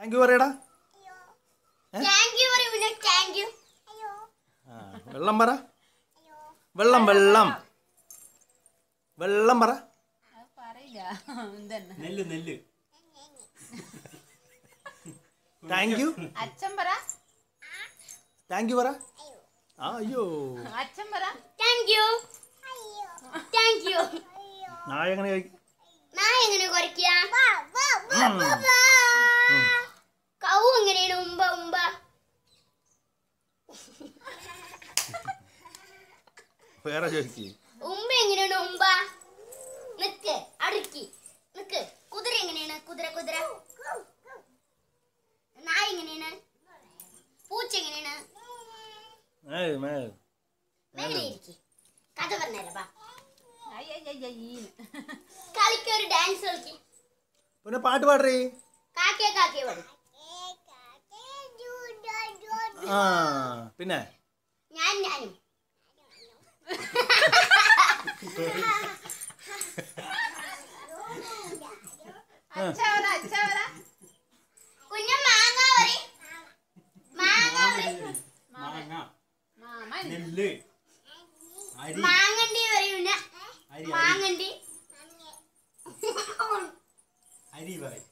Thank you പറയടാ thank you പറയൂല thank you ആ വെള്ളം പറ വെള്ളം വെള്ളം വെള്ളം പറ അത് പറയില്ല ഇതന്നെ നെല്ല് നെല്ല് താങ്ക് യു അച്ഛൻ പറ താങ്ക് യു പറ ആ അയ്യോ അച്ഛൻ പറ താങ്ക് യു താങ്ക് യു നായ എങ്ങനെ കഴിക്കും നായ എങ്ങനെ കുറയ്ക്കുക കൗ എങ്ങനെയാണ് ഉമ്പ ഉമ്പ വേറെ ചോദിക്ക് ഉമ്പ എങ്ങനെയാണ് ഉമ്പ നിക്ക് അടുക്കി നിക്ക് കുതിര എങ്ങനെയാണ് കുതിര കുതിര നായ എങ്ങനെയാണ് പൂച്ച എങ്ങനെയാണ് ഏയ് മേ മേലെ ഇരിക്ക് കഥ പറഞ്ഞുതരാം വാ. അയ്യയ്യയ്യീന്ന്. കളിക്ക് ഒരു ഡാൻസ് കളിക്ക് പിന്നെ പാട്ട് പാടറേ കാക്കയെ കാക്കയെ പാടും ആ പിന്നെ ഞാൻ ഞാനും അച്ഛ പറ അച്ഛ പറ കുഞ്ഞ മാങ്ങ പറ മാങ്ങ പറ മാങ്ങ മാമൻ നെല്ല് അരി മാങ്ങണ്ടി പറയൂല അരി അരി മാങ്ങണ്ടി അരി പറയും